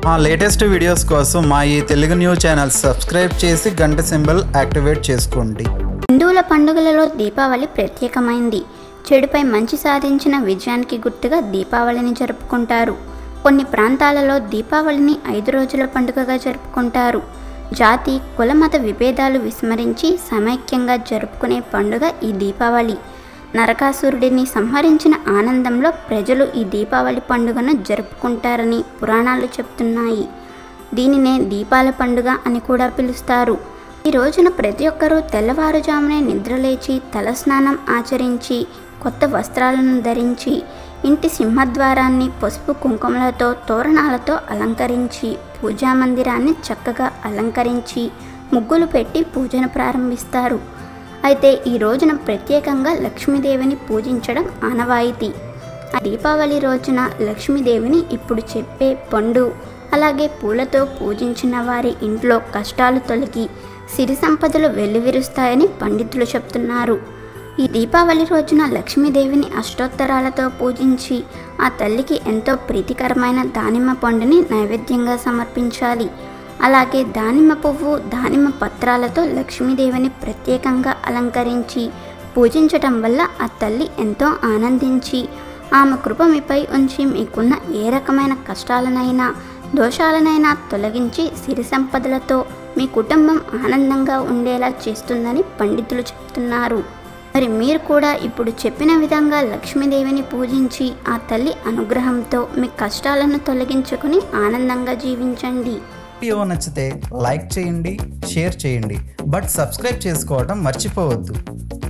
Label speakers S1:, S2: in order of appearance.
S1: మా latest videos కోసం మా ఈ తెలుగు న్యూస్ ఛానల్ సబ్స్క్రైబ్ చేసి గంట సింబల్ యాక్టివేట్ చేసుకోండి
S2: హిందువుల పండుగలలో దీపావళి ప్రత్యేకమైంది చెడుపై మంచి సాధించిన విజయానికి గుర్తుగా దీపావళిని జరుపుకుంటారు కొన్ని ప్రాంతాలలో దీపావళిని ఐదు రోజుల పండుగగా జరుపుకుంటారు జాతి కులమత విభేదాలు విస్మరించి సమైక్యంగా జరుపుకునే పండుగ ఈ దీపావళి నరకాసురుడిని సంహరించిన ఆనందంలో ప్రజలు ఈ దీపావళి పండుగను జరుపుకుంటారని పురాణాలు చెప్తున్నాయి దీనినే దీపాల పండుగ అని కూడా పిలుస్తారు ఈ రోజున ప్రతి ఒక్కరూ తెల్లవారుజామునే నిద్రలేచి తలస్నానం ఆచరించి కొత్త వస్త్రాలను ధరించి ఇంటి సింహద్వారాన్ని పసుపు కుంకుమలతో తోరణాలతో అలంకరించి పూజా మందిరాన్ని చక్కగా అలంకరించి ముగ్గులు పెట్టి పూజను ప్రారంభిస్తారు అయితే ఈ రోజున ప్రత్యేకంగా లక్ష్మీదేవిని పూజించడం ఆనవాయితీ ఆ దీపావళి రోజున లక్ష్మీదేవిని ఇప్పుడు చెప్పే పండు అలాగే పూలతో పూజించిన వారి ఇంట్లో కష్టాలు తొలగి సిరి సంపదలు వెల్లివిరుస్తాయని పండితులు చెప్తున్నారు ఈ దీపావళి రోజున లక్ష్మీదేవిని అష్టోత్తరాలతో పూజించి ఆ తల్లికి ఎంతో ప్రీతికరమైన దానిమ్మ పండుని నైవేద్యంగా సమర్పించాలి అలాగే దానిమ్మ పువ్వు దానిమ్మ పత్రాలతో లక్ష్మీదేవిని ప్రత్యేకంగా అలంకరించి పూజించటం వల్ల ఆ తల్లి ఎంతో ఆనందించి ఆమె కృప మీపై ఉంచి మీకున్న ఏ రకమైన కష్టాలనైనా దోషాలనైనా తొలగించి సిరి సంపదలతో మీ కుటుంబం ఆనందంగా ఉండేలా చేస్తుందని పండితులు చెప్తున్నారు మరి మీరు కూడా ఇప్పుడు చెప్పిన విధంగా లక్ష్మీదేవిని పూజించి ఆ తల్లి అనుగ్రహంతో మీ కష్టాలను తొలగించుకుని ఆనందంగా జీవించండి
S1: వీడియో నచ్చితే లైక్ చేయండి షేర్ చేయండి బట్ సబ్స్క్రైబ్ చేసుకోవడం మర్చిపోవద్దు